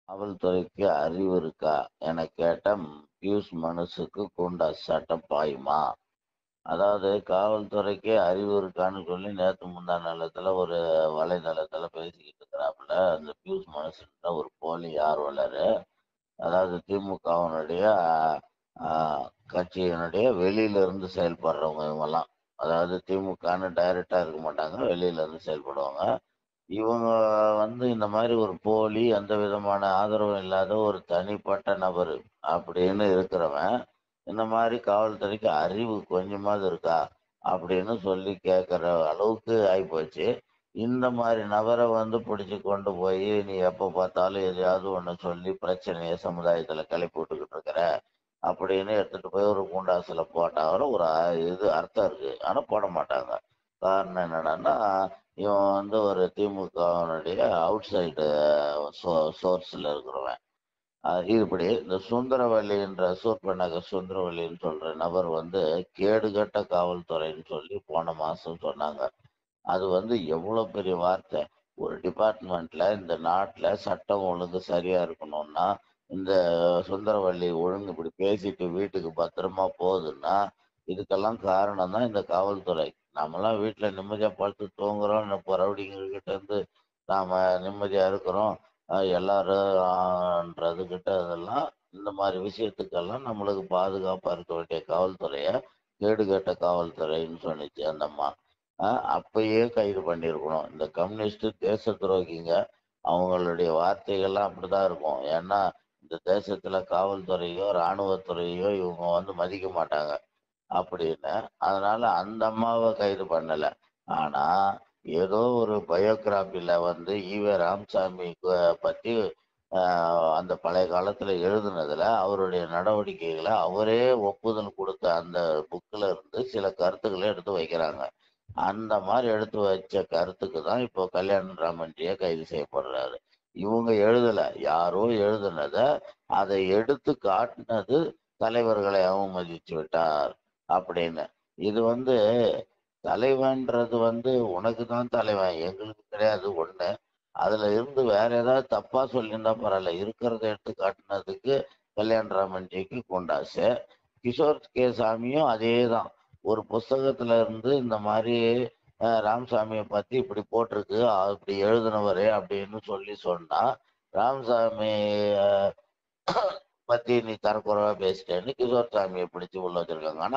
காவல்துறைக்கு அறிவு இருக்கா என கேட்ட பியூஷ் மனுசுக்கு குண்டா சட்டம் பாயுமா அதாவது காவல்துறைக்கு அறிவு இருக்கான்னு சொல்லி நேற்று முந்தா நிலத்துல ஒரு வலைதளத்துல பேசிக்கிட்டு இருக்கிறாப்புல அந்த பியூஷ் மனுஷன்ற ஒரு போலி ஆர்வலர் அதாவது திமுகவினுடைய கட்சியினுடைய வெளியில இருந்து செயல்படுறவங்க இவங்கெல்லாம் அதாவது திமுகன்னு டைரக்டா இருக்க மாட்டாங்க வெளியில இருந்து செயல்படுவாங்க இவங்க வந்து இந்த மாதிரி ஒரு போலி எந்த விதமான ஆதரவும் இல்லாத ஒரு தனிப்பட்ட நபர் அப்படின்னு இருக்கிறவன் இந்த மாதிரி காவல்துறைக்கு அறிவு கொஞ்சமாவது இருக்கா அப்படின்னு சொல்லி கேட்குற அளவுக்கு ஆகிப்போச்சு இந்த மாதிரி நபரை வந்து பிடிச்சி கொண்டு போய் நீ எப்போ பார்த்தாலும் எதையாவது ஒன்று சொல்லி பிரச்சனையை சமுதாயத்தில் கிளப்பி விட்டுக்கிட்டு இருக்கிற அப்படின்னு எடுத்துட்டு போய் ஒரு குண்டாசில் போட்டால் ஒரு அ- இது அர்த்தம் இருக்கு ஆனால் போட மாட்டாங்க காரணம் என்னடான்னா இவன் வந்து ஒரு திமுகவினுடைய அவுட் சைடு சோ சோர்ஸில் இருக்கிறவன் அஹ் இப்படி இந்த சுந்தரவல்லின்ற சூர்பனக சுந்தரவல்லின்னு சொல்ற நபர் வந்து கேடுகட்ட காவல்துறைன்னு சொல்லி போன மாசம் சொன்னாங்க அது வந்து எவ்வளவு பெரிய வார்த்தை ஒரு டிபார்ட்மெண்ட்ல இந்த நாட்டுல சட்டம் ஒழுங்கு சரியா இருக்கணும்னா இந்த சுந்தரவல்லி ஒழுங்கு இப்படி பேசிட்டு வீட்டுக்கு பத்திரமா போகுதுன்னா இதுக்கெல்லாம் காரணம் தான் இந்த காவல்துறை நாமெல்லாம் வீட்டுல நிம்மதியா படுத்து தூங்குறோம் இப்போ ரவுடிங்ககிட்ட இருந்து நாம நிம்மதியா இருக்கிறோம் அஹ் எல்லாரும்ன்றதுகிட்ட அதெல்லாம் இந்த மாதிரி விஷயத்துக்கெல்லாம் நம்மளுக்கு பாதுகாப்பா இருக்க வேண்டிய காவல்துறைய கேடுகட்ட காவல்துறைன்னு சொன்னிச்சு அந்த அம்மா அஹ் அப்பயே கைது பண்ணியிருக்கணும் இந்த கம்யூனிஸ்ட் தேச துரோகிங்க அவங்களுடைய வார்த்தைகள்லாம் அப்படிதான் இருக்கும் ஏன்னா இந்த தேசத்துல காவல்துறையோ இராணுவத்துறையோ இவங்க வந்து மதிக்க மாட்டாங்க அப்படின்னு அதனால அந்த அம்மாவை கைது பண்ணல ஆனா ஏதோ ஒரு பயோகிராபில வந்து ஈவே ராமசாமி கு- பத்தி ஆஹ், அந்த பழைய காலத்துல எழுதுனதுல அவருடைய நடவடிக்கைகளை அவரே ஒப்புதல் கொடுத்த அந்த புக்ல இருந்து சில கருத்துக்களை எடுத்து வைக்கிறாங்க அந்த மாதிரி எடுத்து வச்ச கருத்துக்கு தான் இப்போ கல்யாண ராமன்ஜியை கைது செய்யப்படுறாரு இவங்க எழுதல யாரோ எழுதுனத அதை எடுத்து காட்டினது தலைவர்களை அவமதிச்சு விட்டார் அப்படின்னு இது வந்து தலைவன்றது வந்து உனக்கு தான் தலைவன் எங்களுக்கு கிடையாது ஒண்ணு அதுல இருந்து வேற ஏதாவது தப்பா சொல்லியிருந்தா பரவாயில்ல இருக்கிறத எடுத்து காட்டினதுக்கு கல்யாண ராமன்ஜிக்கு கொண்டாசு கிஷோர் கே சாமியும் அதே தான் ஒரு புஸ்தகத்துல இருந்து இந்த மாதிரி அஹ், ராமசாமியை பத்தி இப்படி போட்டிருக்கு அஹ், இப்படி எழுதினவரே அப்படின்னு சொல்லி சொன்னா ராமசாமி அஹ், பத்தி நீ தரக்குறைவா பேசிட்டேன்னு கிஷோர் சாமியை பிடிச்சு உள்ள வச்சிருக்காங்க ஆனா